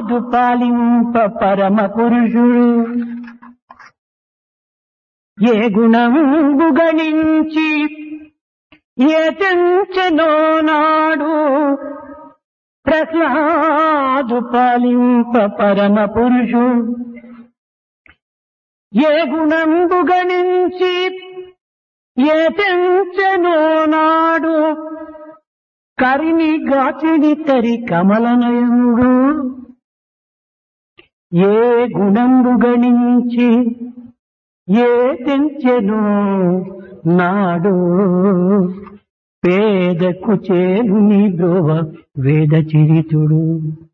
ప్రహ్లాదు పాలింప పరమ పురుషుడు ఏ గుణంబు గణించి ఏ తెంచెనో నాడు ప్రహ్లాదు పాలింప పరమ పురుషుడు ఏ గుణంబు గణించి ఏ తెంచెనో నాడు కరిని గాచిని తరి కమలనయముడు ఏ గుణంబు గణించి ఏ తెంచెనో నాడు పేదకు చేలుని బ్రోవ వేద చరితుడు